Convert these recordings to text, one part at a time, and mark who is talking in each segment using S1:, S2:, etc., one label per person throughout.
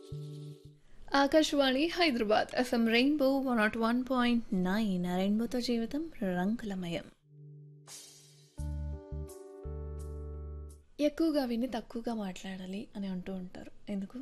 S1: Akashvani Hyderabad FM Rainbow one nought one point nine రెయిన్బోతో జీవితం రంగులమయం ఎక్కువగా విని తక్కువగా మాట్లాడాలి అని అంటూ ఉంటారు ఎందుకు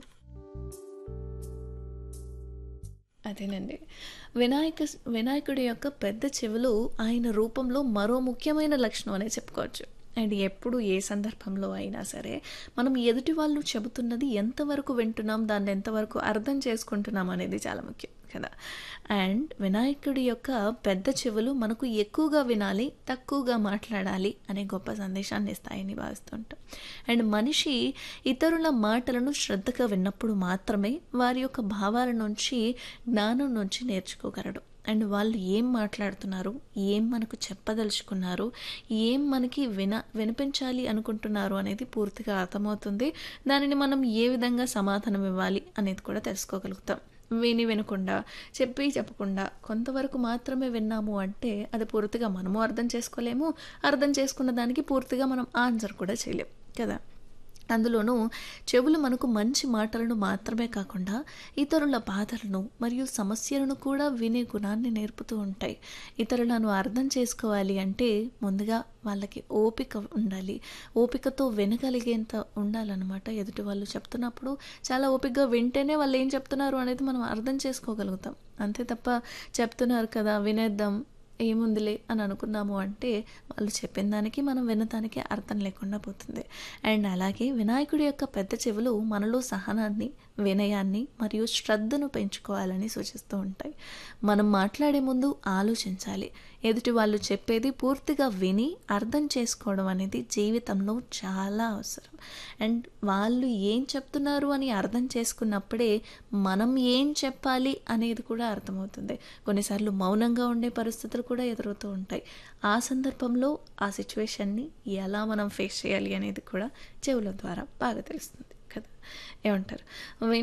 S1: అదేనండి వినాయక వినాయకుడి యొక్క పెద్ద చెవులు ఆయన రూపంలో మరో ముఖ్యమైన లక్షణం అనే చెప్పుకోవచ్చు అండ్ ఎప్పుడు ఏ సందర్భంలో అయినా సరే మనం ఎదుటి వాళ్ళు చెబుతున్నది ఎంతవరకు వింటున్నాం దాన్ని ఎంతవరకు అర్థం చేసుకుంటున్నాం అనేది చాలా ముఖ్యం కదా అండ్ వినాయకుడి యొక్క పెద్ద చెవులు మనకు ఎక్కువగా వినాలి తక్కువగా మాట్లాడాలి అనే గొప్ప సందేశాన్ని ఇస్తాయని భావిస్తుంటాం అండ్ మనిషి ఇతరుల మాటలను శ్రద్ధగా విన్నప్పుడు మాత్రమే వారి యొక్క భావాల నుంచి జ్ఞానం నుంచి నేర్చుకోగలడు అండ్ వాళ్ళు ఏం మాట్లాడుతున్నారు ఏం మనకు చెప్పదలుచుకున్నారు ఏం మనకి విన వినిపించాలి అనుకుంటున్నారు అనేది పూర్తిగా అర్థమవుతుంది దానిని మనం ఏ విధంగా సమాధానం ఇవ్వాలి అనేది కూడా తెలుసుకోగలుగుతాం విని వినకుండా చెప్పి చెప్పకుండా కొంతవరకు మాత్రమే విన్నాము అంటే అది పూర్తిగా మనము అర్థం చేసుకోలేము అర్థం చేసుకున్న దానికి పూర్తిగా మనం ఆన్సర్ కూడా చేయలేం కదా అందులోనూ చెవులు మనకు మంచి మాటలను మాత్రమే కాకుండా ఇతరుల బాధలను మరియు సమస్యలను కూడా వినే గుణాన్ని నేర్పుతూ ఉంటాయి ఇతరులను అర్థం చేసుకోవాలి అంటే ముందుగా వాళ్ళకి ఓపిక ఉండాలి ఓపికతో వినగలిగేంత ఉండాలన్నమాట ఎదుటి వాళ్ళు చెప్తున్నప్పుడు చాలా ఓపికగా వింటేనే వాళ్ళు ఏం చెప్తున్నారు అనేది మనం అర్థం చేసుకోగలుగుతాం అంతే తప్ప చెప్తున్నారు కదా వినేద్దాం ఏముందిలే అని అనుకున్నాము అంటే వాళ్ళు చెప్పిన దానికి మనం వినటానికి అర్థం లేకుండా పోతుంది అండ్ అలాగే వినాయకుడి యొక్క పెద్ద చెవులు మనలో సహనాన్ని వినయాన్ని మరియు శ్రద్ధను పెంచుకోవాలని సూచిస్తూ ఉంటాయి మనం మాట్లాడే ముందు ఆలోచించాలి ఎదుటి వాళ్ళు చెప్పేది పూర్తిగా విని అర్థం చేసుకోవడం అనేది జీవితంలో చాలా అవసరం అండ్ వాళ్ళు ఏం చెప్తున్నారు అని అర్థం చేసుకున్నప్పుడే మనం ఏం చెప్పాలి అనేది కూడా అర్థమవుతుంది కొన్నిసార్లు మౌనంగా ఉండే పరిస్థితులు కూడా ఎదురవుతూ ఉంటాయి ఆ సందర్భంలో ఆ సిచ్యువేషన్ని ఎలా మనం ఫేస్ చేయాలి అనేది కూడా చెవుల ద్వారా బాగా తెలుస్తుంది కదా ఏమంటారు